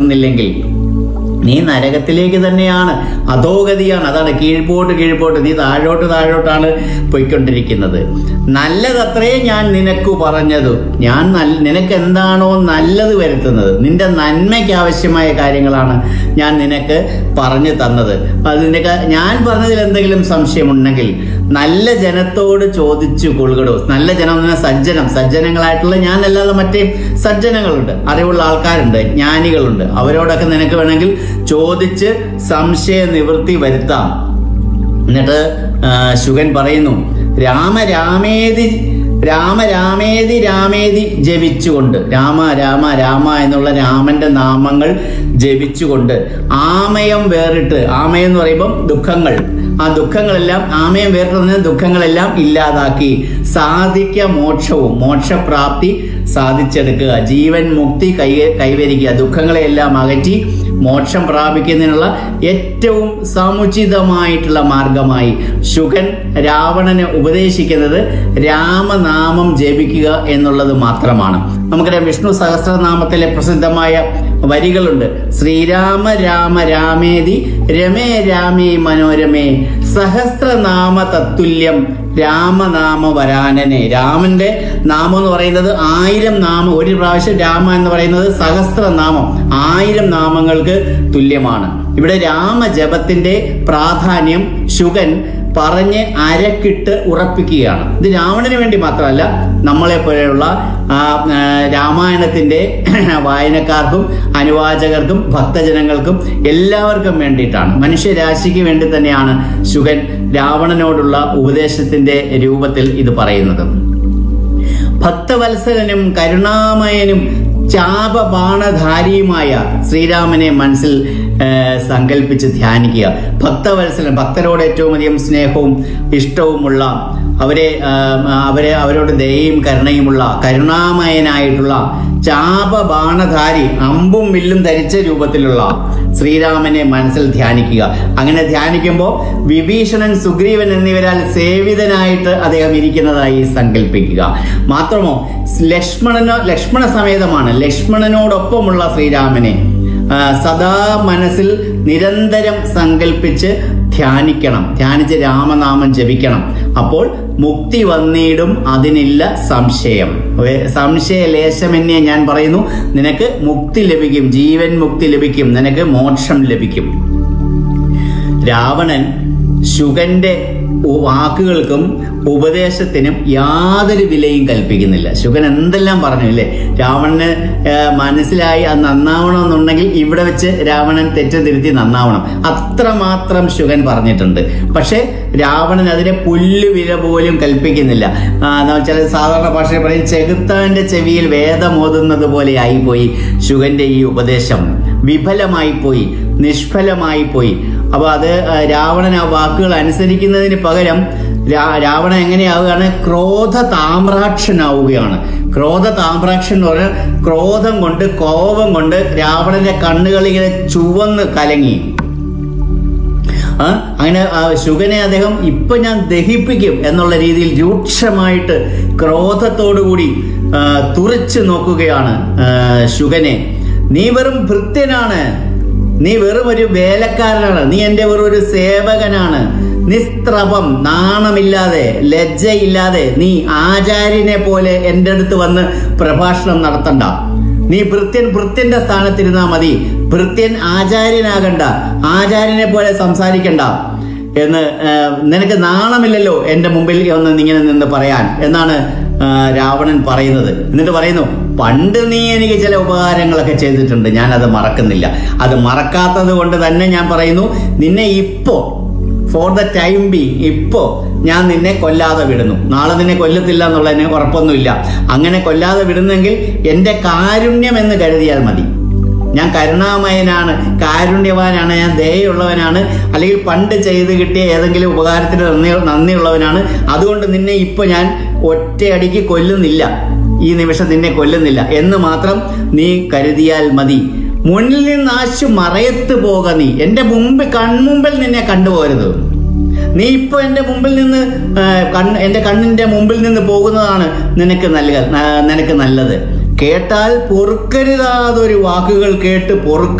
നടത്തുന്നില്ലെങ്കിൽ നീ നരകത്തിലേക്ക് തന്നെയാണ് അധോഗതിയാണ് അതാണ് കീഴ്പോട്ട് കീഴ്പോട്ട് നീ താഴോട്ട് താഴോട്ടാണ് പോയിക്കൊണ്ടിരിക്കുന്നത് നല്ലതത്രേ ഞാൻ നിനക്ക് പറഞ്ഞത് ഞാൻ നല്ല നിനക്ക് എന്താണോ നല്ലത് വരുത്തുന്നത് നിന്റെ നന്മയ്ക്ക് ആവശ്യമായ കാര്യങ്ങളാണ് ഞാൻ നിനക്ക് പറഞ്ഞു തന്നത് അത് നിനക്ക് ഞാൻ പറഞ്ഞതിൽ എന്തെങ്കിലും സംശയമുണ്ടെങ്കിൽ നല്ല ജനത്തോട് ചോദിച്ചു കൊള്ളുകടോ നല്ല ജനം എന്ന് പറഞ്ഞാൽ സജ്ജനം സജ്ജനങ്ങളായിട്ടുള്ള ഞാനല്ലാതെ മറ്റേ സജ്ജനങ്ങളുണ്ട് അറിവുള്ള ആൾക്കാരുണ്ട് ജ്ഞാനികളുണ്ട് അവരോടൊക്കെ നിനക്ക് വേണമെങ്കിൽ ചോദിച്ച് സംശയ നിവൃത്തി വരുത്താം എന്നിട്ട് ആ, ശുഗൻ പറയുന്നു രാമ രാമേതി രാമ രാമേതി രാമേതി ജപിച്ചുകൊണ്ട് രാമ രാമ രാമ എന്നുള്ള രാമന്റെ നാമങ്ങൾ ജപിച്ചുകൊണ്ട് ആമയം വേറിട്ട് ആമയം എന്ന് പറയുമ്പം ദുഃഖങ്ങൾ ആ ദുഃഖങ്ങളെല്ലാം ആമയം വേറിട്ട് പറഞ്ഞ ദുഃഖങ്ങളെല്ലാം ഇല്ലാതാക്കി സാധിക്ക മോക്ഷവും മോക്ഷപ്രാപ്തി സാധിച്ചെടുക്കുക ജീവൻ മുക്തി കൈ കൈവരിക്കുക ദുഃഖങ്ങളെല്ലാം അകറ്റി മോക്ഷം പ്രാപിക്കുന്നതിനുള്ള ഏറ്റവും സമുചിതമായിട്ടുള്ള മാർഗമായി ശുഗൻ രാവണനെ ഉപദേശിക്കുന്നത് രാമനാമം ജപിക്കുക എന്നുള്ളത് മാത്രമാണ് നമുക്കറിയാം വിഷ്ണു സഹസ്രനാമത്തിലെ പ്രസിദ്ധമായ വരികളുണ്ട് ശ്രീരാമ രാമ രാമേതി രമേ രാമേ മനോരമേ സഹസ്രനാമ തത്തുല്യം രാമനാമ വരാനനെ രാമന്റെ നാമം എന്ന് പറയുന്നത് ആയിരം നാമം ഒരു പ്രാവശ്യം രാമ എന്ന് പറയുന്നത് സഹസ്രനാമം ആയിരം നാമങ്ങൾക്ക് തുല്യമാണ് ഇവിടെ രാമജപത്തിന്റെ പ്രാധാന്യം ശുഗൻ പറഞ്ഞ് അരക്കിട്ട് ഉറപ്പിക്കുകയാണ് ഇത് രാവണന് വേണ്ടി മാത്രമല്ല നമ്മളെ പോലെയുള്ള ആ, ആ, രാമായണത്തിന്റെ വായനക്കാർക്കും അനുവാചകർക്കും ഭക്തജനങ്ങൾക്കും എല്ലാവർക്കും വേണ്ടിയിട്ടാണ് മനുഷ്യരാശിക്ക് വേണ്ടി തന്നെയാണ് ശുഗൻ രാവണനോടുള്ള ഉപദേശത്തിന്റെ രൂപത്തിൽ ഇത് പറയുന്നത് ഭക്തവത്സലനും കരുണാമയനും ചാപബാണധാരിയുമായ ശ്രീരാമനെ മനസ്സിൽ ആ, സങ്കല്പിച്ച് ധ്യാനിക്കുക ഭക്തവത്സലൻ ഭക്തരോട് ഏറ്റവും അധികം സ്നേഹവും ഇഷ്ടവുമുള്ള അവരെ ആ, അവരെ അവരോട് ദയയും കരുണയുമുള്ള കരുണാമയനായിട്ടുള്ള ചാപബാണധാരി അമ്പും വില്ലും ധരിച്ച രൂപത്തിലുള്ള ശ്രീരാമനെ മനസ്സിൽ ധ്യാനിക്കുക അങ്ങനെ ധ്യാനിക്കുമ്പോൾ വിഭീഷണൻ സുഗ്രീവൻ എന്നിവരാൽ സേവിതനായിട്ട് അദ്ദേഹം ഇരിക്കുന്നതായി സങ്കല്പിക്കുക മാത്രമോ ലക്ഷ്മണനോ ലക്ഷ്മണ സമേതമാണ് ലക്ഷ്മണനോടൊപ്പമുള്ള ശ്രീരാമനെ ആ, സദാ മനസ്സിൽ നിരന്തരം സങ്കല്പിച്ച് ധ്യാനിക്കണം ധ്യാനിച്ച് രാമനാമം ജപിക്കണം അപ്പോൾ മുക്തി വന്നിടും അതിനില്ല സംശയം വേ- സംശയ ലേശമെന്നെ ഞാൻ പറയുന്നു നിനക്ക് മുക്തി ലഭിക്കും ജീവൻ മുക്തി ലഭിക്കും നിനക്ക് മോക്ഷം ലഭിക്കും രാവണൻ ശുഗന്റെ ഉ- വാക്കുകൾക്കും ഉപദേശത്തിനും യാതൊരു വിലയും കൽപ്പിക്കുന്നില്ല ശുഗൻ എന്തെല്ലാം പറഞ്ഞു അല്ലേ രാവണന് ആ, മനസ്സിലായി അത് നന്നാവണമെന്നുണ്ടെങ്കിൽ ഇവിടെ വെച്ച് രാവണൻ തെറ്റ് തിരുത്തി നന്നാവണം അത്രമാത്രം ശുഗൻ പറഞ്ഞിട്ടുണ്ട് പക്ഷേ രാവണൻ അതിനെ പുല്ല് വില പോലും കൽപ്പിക്കുന്നില്ല ആ, എന്നാ ചില സാധാരണ ഭാഷയിൽ പറയും ചെകുത്താന്റെ ചെവിയിൽ വേദമോതുന്നത് പോലെ ആയിപ്പോയി ശുഗന്റെ ഈ ഉപദേശം വിഫലമായി പോയി നിഷ്ഫലമായി പോയി അപ്പൊ അത് ആ, രാവണൻ ആ വാക്കുകൾ അനുസരിക്കുന്നതിന് പകരം രാ- രാവണൻ എങ്ങനെയാവുകയാണ് ക്രോധ താമ്രാക്ഷനാവുകയാണ് ക്രോധ താമ്രാക്ഷൻ എന്ന് പറഞ്ഞാൽ ക്രോധം കൊണ്ട് കോപം കൊണ്ട് രാവണന്റെ കണ്ണുകൾ ഇങ്ങനെ ചുവന്ന് കലങ്ങി ആ, അങ്ങനെ ആ, ശുഗനെ അദ്ദേഹം ഇപ്പൊ ഞാൻ ദഹിപ്പിക്കും എന്നുള്ള രീതിയിൽ രൂക്ഷമായിട്ട് ക്രോധത്തോടുകൂടി ആ, തുറച്ചു നോക്കുകയാണ് ആ, ശുഗനെ നീ വെറും ഭൃത്യനാണ് നീ വെറും ഒരു വേലക്കാരനാണ് നീ എന്റെ വെറും ഒരു സേവകനാണ് നിസ്ത്രപം നാണമില്ലാതെ ലജ്ജയില്ലാതെ നീ ആചാര്യനെ പോലെ എൻ്റെ അടുത്ത് വന്ന് പ്രഭാഷണം നടത്തണ്ട നീ ഭൃത്യൻ ഭൃത്യന്റെ സ്ഥാനത്തിരുന്നാ മതി ഭൃത്യൻ ആചാര്യനാകണ്ട ആചാര്യനെ പോലെ സംസാരിക്കണ്ട എന്ന് ആ, നിനക്ക് നാണമില്ലല്ലോ എൻ്റെ മുമ്പിൽ ഒന്ന് ഇങ്ങനെ നിന്ന് പറയാൻ എന്നാണ് ആ, രാവണൻ പറയുന്നത് എന്നിട്ട് പറയുന്നു പണ്ട് നീ എനിക്ക് ചില ഉപകാരങ്ങളൊക്കെ ചെയ്തിട്ടുണ്ട് ഞാൻ അത് മറക്കുന്നില്ല അത് മറക്കാത്തത് കൊണ്ട് തന്നെ ഞാൻ പറയുന്നു നിന്നെ ഇപ്പോ ഫോർ ദ ടൈം ബി ഇപ്പോ ഞാൻ നിന്നെ കൊല്ലാതെ വിടുന്നു നാളെ നിന്നെ കൊല്ലത്തില്ല എന്നുള്ളതിന് ഉറപ്പൊന്നുമില്ല അങ്ങനെ കൊല്ലാതെ വിടുന്നെങ്കിൽ എൻ്റെ കാരുണ്യം എന്ന് കരുതിയാൽ മതി ഞാൻ കരുണാമയനാണ് കാരുണ്യവാനാണ് ഞാൻ ദയുള്ളവനാണ് അല്ലെങ്കിൽ പണ്ട് ചെയ്ത് കിട്ടിയ ഏതെങ്കിലും ഉപകാരത്തിന് നന്ദി നന്ദിയുള്ളവനാണ് അതുകൊണ്ട് നിന്നെ ഇപ്പൊ ഞാൻ ഒറ്റയടിക്ക് കൊല്ലുന്നില്ല ഈ നിമിഷം നിന്നെ കൊല്ലുന്നില്ല എന്ന് മാത്രം നീ കരുതിയാൽ മതി മുന്നിൽ നിന്ന് ആശു മറയത്ത് പോക നീ എന്റെ മുമ്പ് കൺമുമ്പിൽ നിന്നെ കണ്ടുപോകരുത് നീ ഇപ്പൊ എന്റെ മുമ്പിൽ നിന്ന് ആ, കണ്ണ് എന്റെ കണ്ണിന്റെ മുമ്പിൽ നിന്ന് പോകുന്നതാണ് നിനക്ക് നൽക ആ, നിനക്ക് നല്ലത് കേട്ടാൽ പൊറുക്കരുതാതൊരു വാക്കുകൾ കേട്ട് പൊറുക്ക